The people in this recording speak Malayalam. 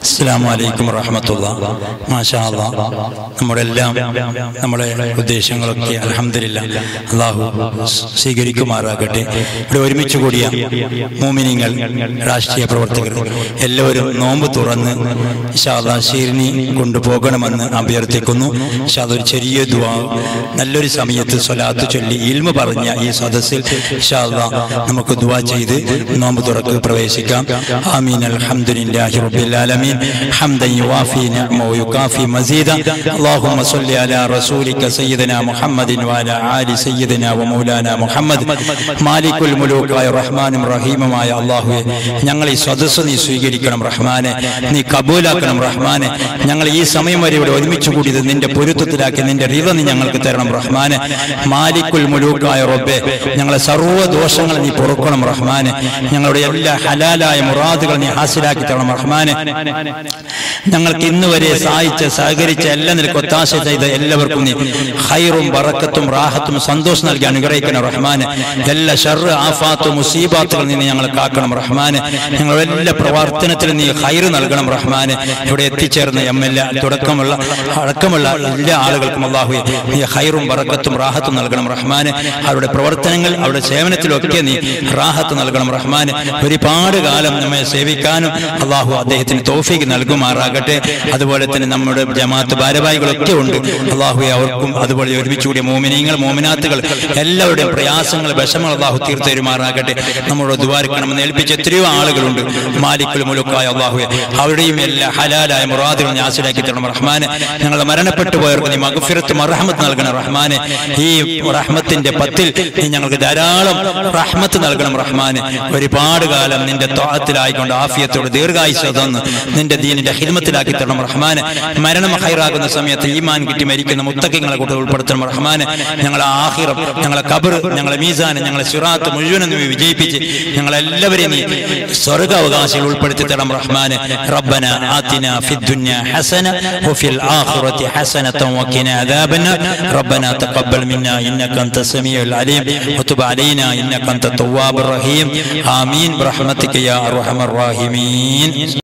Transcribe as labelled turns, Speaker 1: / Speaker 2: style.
Speaker 1: അസ്സലാമു അലൈക്കും വറഹമത്തുള്ള മാഷാ അല്ലാ നമ്മുടെ എല്ലാം നമ്മുടെ ഉദ്ദേശങ്ങളൊക്കെ അലഹമില്ല അള്ളാഹു സ്വീകരിക്കുമാറാകട്ടെ ഇവിടെ ഒരുമിച്ച് കൂടിയ മൂമിനിങ്ങൾ രാഷ്ട്രീയ പ്രവർത്തകർ എല്ലാവരും നോമ്പ് തുറന്ന് ഇഷാദ ഷീറിനി കൊണ്ടുപോകണമെന്ന് അഭ്യർത്ഥിക്കുന്നു ഇഷാദ ഒരു ചെറിയ ദുവാ നല്ലൊരു സമയത്ത് സ്വലാത്ത് ചൊല്ലി ഇൽമ പറഞ്ഞ ഈ സദസ്സിൽ ഇഷാദ നമുക്ക് ദുവാ ചെയ്ത് നോമ്പ് തുറക്ക് പ്രവേശിക്കാം ആമീൻ അൽഹംദുലില്ലാഹി റബ്ബിൽ ആലമീൻ حمدا يوافي نعمه ويكافي مزيدا اللهم صل على رسولك سيدنا محمد وعلى آل سيدنا ومولانا محمد مالك الملوك ആയ റഹ്മാനും റഹീമുമായ അള്ളാഹുവെ ഞങ്ങൾ ഈ സദസ്സ് നീ സ്വീകരിക്കണം റഹ്മാനെ നീ കബൂലാക്കണം റഹ്മാനെ ഞങ്ങൾ ഈ സമയം വരെ ഇവിടെ ഒരുമിച്ച് കൂടിയത് നിന്റെ പൊരുത്തത്തിലാക്കി നിന്റെ റിവ നീ ഞങ്ങൾക്ക് തരണം റഹ്മാനെ മാലിക്കുൽ മുലൂക്കായ റബ്ബെ ഞങ്ങളെ സർവ്വ ദോഷങ്ങൾ നീ പൊറുക്കണം റഹ്മാനെ ഞങ്ങളുടെ എല്ലാ ഹലാലായ മുറാദുകൾ നീ ഹാസിലാക്കി തരണം റഹ്മാനെ ഞങ്ങൾക്ക് ഇന്ന് വരെ സഹായിച്ച സഹകരിച്ച എല്ലാ നിലക്ക് ഒത്താശ ചെയ്ത എല്ലാവർക്കും നീ ഹൈറും ബറക്കത്തും റാഹത്തും സന്തോഷം നൽകി അനുഗ്രഹിക്കണം റഹ്മാന് എല്ലാ ഷർറ് ആഫാത്തും മുസീബാത്തുകളിൽ നിന്ന് ഞങ്ങൾ കാക്കണം റഹ്മാന് ഞങ്ങളുടെ എല്ലാ പ്രവർത്തനത്തിലും നീ ഹൈറ് നൽകണം റഹ്മാന് ഇവിടെ എത്തിച്ചേർന്ന എം എൽ എ തുടക്കമുള്ള അടക്കമുള്ള എല്ലാ ആളുകൾക്കും അള്ളാഹു നീ ഹൈറും ബറക്കത്തും റാഹത്തും നൽകണം റഹ്മാന് അവരുടെ പ്രവർത്തനങ്ങൾ അവരുടെ സേവനത്തിലൊക്കെ നീ റാഹത്ത് നൽകണം റഹ്മാന് ഒരുപാട് കാലം നമ്മെ സേവിക്കാനും അള്ളാഹു അദ്ദേഹത്തിന് തോഫീക്ക് നൽകുമാറാകട്ടെ അതുപോലെ തന്നെ നമ്മുടെ ജമാഅത്ത് ഭാരവാഹികളൊക്കെ ഉണ്ട് അള്ളാഹുയെ അവർക്കും അതുപോലെ ഒരുമിച്ച് കൂടിയ മോമിനീങ്ങൾ മോമിനാത്തുകൾ എല്ലാവരുടെയും പ്രയാസങ്ങൾ വിഷമങ്ങൾ അള്ളാഹു തീർത്തു തരുമാറാകട്ടെ നമ്മളോട് ദ്വാരക്കണമെന്ന് ഏൽപ്പിച്ച എത്രയോ ആളുകളുണ്ട് മാലിക്കുൽ മുലുക്കായ അള്ളാഹുയെ അവരുടെയും എല്ലാ ഹലാലായ മുറാദുകൾ ഞാസിലാക്കി തരണം റഹ്മാന് ഞങ്ങൾ മരണപ്പെട്ടു പോയവർക്ക് നീ മഗഫിറത്ത് മറഹമത്ത് നൽകണം റഹ്മാന് ഈ റഹ്മത്തിന്റെ പത്തിൽ നീ ഞങ്ങൾക്ക് ധാരാളം റഹ്മത്ത് നൽകണം റഹ്മാന് ഒരുപാട് കാലം നിന്റെ ത്വാത്തിലായിക്കൊണ്ട് ആഫിയത്തോട് ദീർഘായുസ് തന്ന് നിന്റെ ദീനിന്റെ ഹിദ്മത്തിലാക്കി തരണം റഹ്മാന് മരണം ഹൈറാകുന്ന സമയത്ത് ഈമാൻ കിട്ടി മരിക്കുന്ന മുത്തക്കിങ്ങളെ കൂടെ ഉൾപ്പെടുത്തണം റഹ്മാന് ഞങ്ങളെ ആഹിറം ഞങ്ങളെ കബർ ഞങ്ങളെ മീസാൻ ഞങ്ങളെ സിറാത്ത് മുഴുവനും നീ വിജയിപ്പിച്ച് ഞങ്ങളെല്ലാവരെയും നീ സ്വർഗാവകാശികൾ ഉൾപ്പെടുത്തി തരണം റഹ്മാന് റബ്ബന ആതിന ഫിദ്ദുന്യ ഹസന വഫിൽ ആഖിറതി ഹസനത വഖിന അദാബന്ന റബ്ബന തഖബ്ബൽ മിന്ന ഇന്നക അൻത സമീഉൽ അലീം വതുബ് അലൈന ഇന്നക അൻത തവ്വാബുർ റഹീം ആമീൻ برحمتك يا ارحم الراحمين